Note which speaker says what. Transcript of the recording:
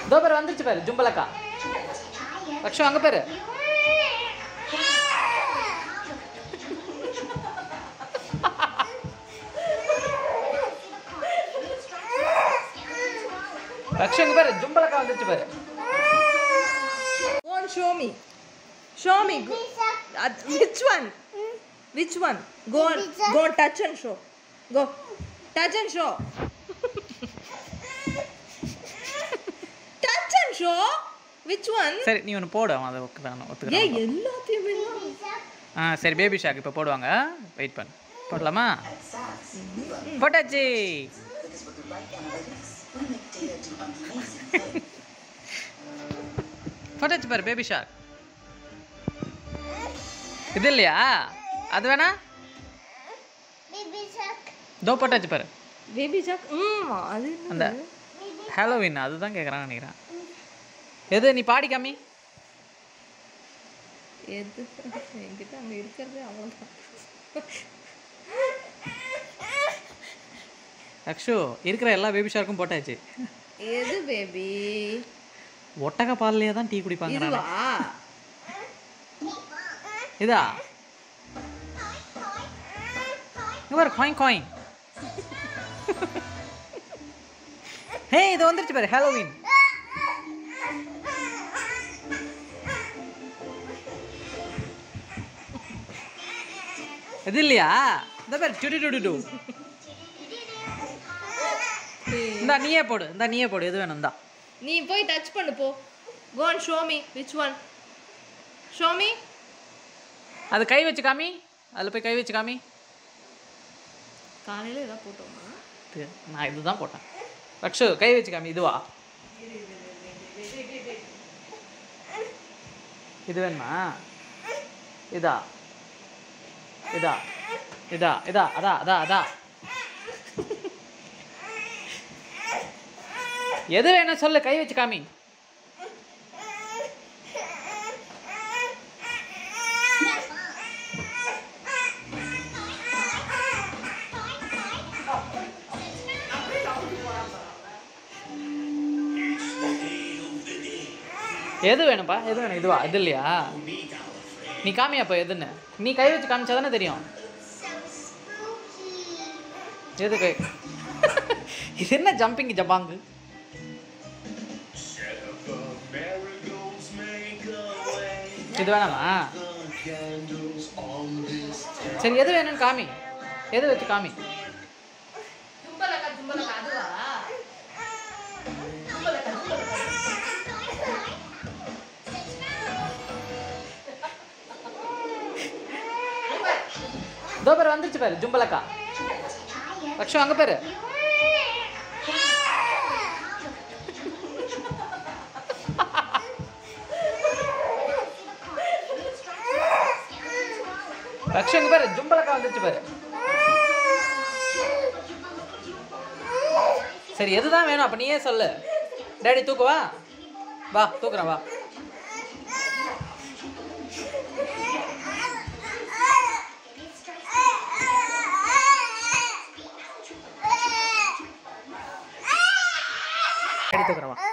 Speaker 1: இதோ பேர் வந்துருச்சு பாரு ஜும்பலக்கா லக்ஷம் அங்கே பேரு லக்ஷம் அங்கே பாரு ஜும்பலக்கா வந்துருச்சு பாரு
Speaker 2: Go and show me. Show me. Go. Uh, which one? Which one? Go on. Go and touch and show. Go. Touch and show. touch and show. Which one?
Speaker 1: சரி நீ ஒன்று போடு அவன் அதை ஒத்துக்கிறான்
Speaker 2: ஏ
Speaker 1: ஒத்துக்கிறான்
Speaker 2: எல்லாத்தையுமே
Speaker 1: ஆ சரி பேபி ஷாக் இப்போ போடுவாங்க வெயிட் பண்ணு போடலாமா போட்டாச்சு போட்டாச்சு பாரு பேபி ஷாக் இது இல்லையா அது வேணா தோ போட்டாச்சு பாரு
Speaker 2: பேபி ஜாக் ம் அது
Speaker 1: அந்த ஹாலோவின் அதுதான் கேட்குறான்னு நினைக்கிறேன் எது நீ பாடி காமி
Speaker 2: எது என்கிட்ட அங்க இருக்கிறது அவ்வளோதான்
Speaker 1: அக்ஷு இருக்கிற எல்லா பேபி ஷார்க்கும் போட்டாச்சு
Speaker 2: எது பேபி
Speaker 1: ஒட்டக பால்லையே தான் டீ குடிப்பாங்க
Speaker 2: இதுவா
Speaker 1: இதா இங்க பாரு காயின் காயின் ஹே இது வந்துருச்சு பாரு ஹாலோவின் இது இல்லையா இந்த பேர் டுடு டுடு டு இந்தா நீயே போடு இந்தா நீயே போடு எது வேணும் இந்தா
Speaker 2: நீ போய் டச் பண்ணு போ go and show me which one show me
Speaker 1: அது கை வச்சு காமி அதில் போய் கை வச்சு காமி
Speaker 2: காலையில் ஏதாவது போட்டோமா
Speaker 1: இது- நான் இதுதான் போட்டேன் அக்ஷு கை வச்சு காமி இதுவா இது வேணுமா இதா இதா இதா இதா அதா அதா அதா எது வேணும் சொல்லு கை வச்சு காமி எது வேணும்ப்பா எது வேணும் இதுவா இது இல்லையா நீ காமி அப்போ எதுன்னு நீ கை வச்சு காமிச்சா தானே தெரியும் எது கை இது என்ன ஜம்பிங் ஜப்பாங்கு இது வேணாமா சரி எது வேணும்னு காமி எது வச்சு காமி
Speaker 2: தும்பலக்கா தும்பலக்கா அதுவா தும்பலக்கா
Speaker 1: இதோ பேர் வந்துருச்சு பாரு ஜும்பலக்கா லக்ஷம் அங்கே பேரு லக்ஷம் அங்கே பேரு ஜும்பலக்கா வந்துருச்சு பாரு சரி எதுதான் வேணும் அப்போ நீயே சொல்லு டேடி தூக்குவா வா தூக்குறேன் வா டேடி தூக்குறேன் வா